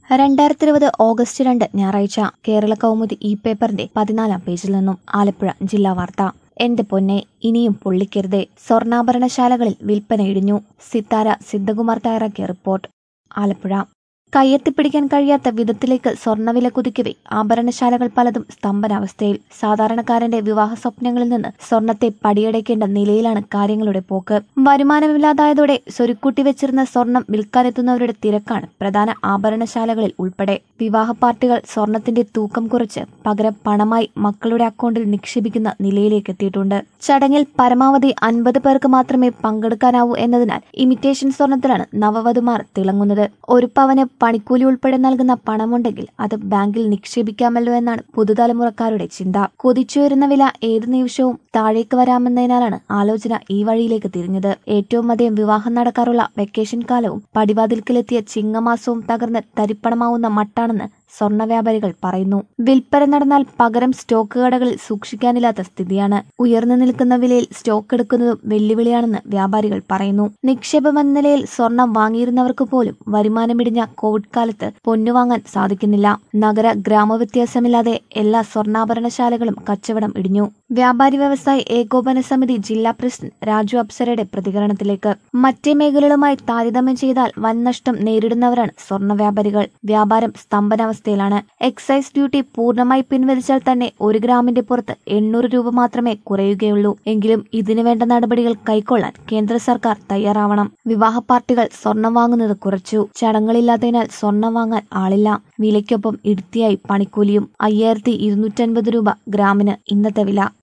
രണ്ടായിരത്തി ഇരുപത് ഓഗസ്റ്റ് രണ്ട് ഞായറാഴ്ച കേരള കൗമുദി ഇ പേപ്പറിന്റെ പതിനാലാം പേജിൽ നിന്നും ആലപ്പുഴ ജില്ലാ വാർത്ത എന്റെ പൊന്നെ ഇനിയും പൊള്ളിക്കരുതേ സ്വർണ്ണാഭരണശാലകളിൽ വിൽപ്പന ഇടിഞ്ഞു സിത്താര സിദ്ധകുമാർ തയ്യാറാക്കിയ റിപ്പോർട്ട് ആലപ്പുഴ കയ്യെത്തിപ്പിടിക്കാൻ കഴിയാത്ത വിധത്തിലേക്ക് സ്വർണ്ണവില കുതിക്കവേ ആഭരണശാലകൾ പലതും സ്തംഭനാവസ്ഥയിൽ സാധാരണക്കാരന്റെ വിവാഹ സ്വപ്നങ്ങളിൽ നിന്ന് സ്വർണത്തെ പടിയടയ്ക്കേണ്ട നിലയിലാണ് കാര്യങ്ങളുടെ പോക്ക് വരുമാനമില്ലാതായതോടെ സ്വരുക്കൂട്ടി വെച്ചിരുന്ന സ്വർണം വിൽക്കാനെത്തുന്നവരുടെ തിരക്കാണ് പ്രധാന ആഭരണശാലകളിൽ ഉൾപ്പെടെ വിവാഹ പാർട്ടികൾ സ്വർണത്തിന്റെ തൂക്കം കുറച്ച് പകരം പണമായി മക്കളുടെ അക്കൗണ്ടിൽ നിക്ഷേപിക്കുന്ന നിലയിലേക്ക് എത്തിയിട്ടുണ്ട് ചടങ്ങിൽ പരമാവധി അൻപത് പേർക്ക് മാത്രമേ പങ്കെടുക്കാനാവൂ എന്നതിനാൽ ഇമിറ്റേഷൻ സ്വർണത്തിലാണ് നവവധുമാർ തിളങ്ങുന്നത് ഒരു പവന് പണിക്കൂലി ഉൾപ്പെടെ നൽകുന്ന പണമുണ്ടെങ്കിൽ അത് ബാങ്കിൽ നിക്ഷേപിക്കാമല്ലോ എന്നാണ് പുതുതലമുറക്കാരുടെ ചിന്ത കൊതിച്ചുയരുന്ന വില ഏത് നിമിഷവും താഴേക്ക് വരാമെന്നതിനാലാണ് ആലോചന ഈ വഴിയിലേക്ക് തിരിഞ്ഞത് ഏറ്റവും അധികം വിവാഹം നടക്കാറുള്ള വെക്കേഷൻ കാലവും പടിവാതിൽക്കലെത്തിയ ചിങ്ങമാസവും തകർന്ന് തരിപ്പണമാവുന്ന മട്ടാണെന്ന് സ്വർണ്ണ വ്യാപാരികൾ പറയുന്നു വിൽപ്പന നടന്നാൽ പകരം സ്റ്റോക്ക് കടകളിൽ സൂക്ഷിക്കാനില്ലാത്ത സ്ഥിതിയാണ് ഉയർന്നു നിൽക്കുന്ന വിലയിൽ സ്റ്റോക്ക് എടുക്കുന്നതും വെല്ലുവിളിയാണെന്ന് വ്യാപാരികൾ പറയുന്നു നിക്ഷേപം എന്ന നിലയിൽ സ്വർണം വാങ്ങിയിരുന്നവർക്ക് പോലും വരുമാനമിടിഞ്ഞ കോവിഡ് കാലത്ത് പൊന്നു വാങ്ങാൻ സാധിക്കുന്നില്ല നഗര ഗ്രാമവ്യത്യാസമില്ലാതെ എല്ലാ സ്വർണ്ണാഭരണശാലകളും കച്ചവടം ഇടിഞ്ഞു വ്യാപാരി വ്യവസായി ഏകോപന സമിതി ജില്ലാ പ്രസിഡന്റ് രാജു അപ്സരയുടെ പ്രതികരണത്തിലേക്ക് മറ്റേ മേഖലകളുമായി താരതമ്യം ചെയ്താൽ വൻ നഷ്ടം നേരിടുന്നവരാണ് സ്വർണ്ണ വ്യാപാരികൾ വ്യാപാരം സ്തംഭനാവസ്ഥയിലാണ് എക്സൈസ് ഡ്യൂട്ടി പൂർണ്ണമായി പിൻവലിച്ചാൽ തന്നെ ഒരു ഗ്രാമിന്റെ പുറത്ത് എണ്ണൂറ് രൂപ മാത്രമേ കുറയുകയുള്ളൂ എങ്കിലും ഇതിനു വേണ്ട നടപടികൾ കൈക്കൊള്ളാൻ കേന്ദ്ര സർക്കാർ തയ്യാറാവണം വിവാഹ പാർട്ടികൾ സ്വർണം വാങ്ങുന്നത് കുറച്ചു ചടങ്ങുകളില്ലാത്തതിനാൽ സ്വർണം വാങ്ങാൻ ആളില്ല വിലയ്ക്കൊപ്പം ഇടുത്തിയായി പണിക്കൂലിയും അയ്യായിരത്തി ഇരുന്നൂറ്റൻപത് രൂപ ഗ്രാമിന് ഇന്നത്തെ വില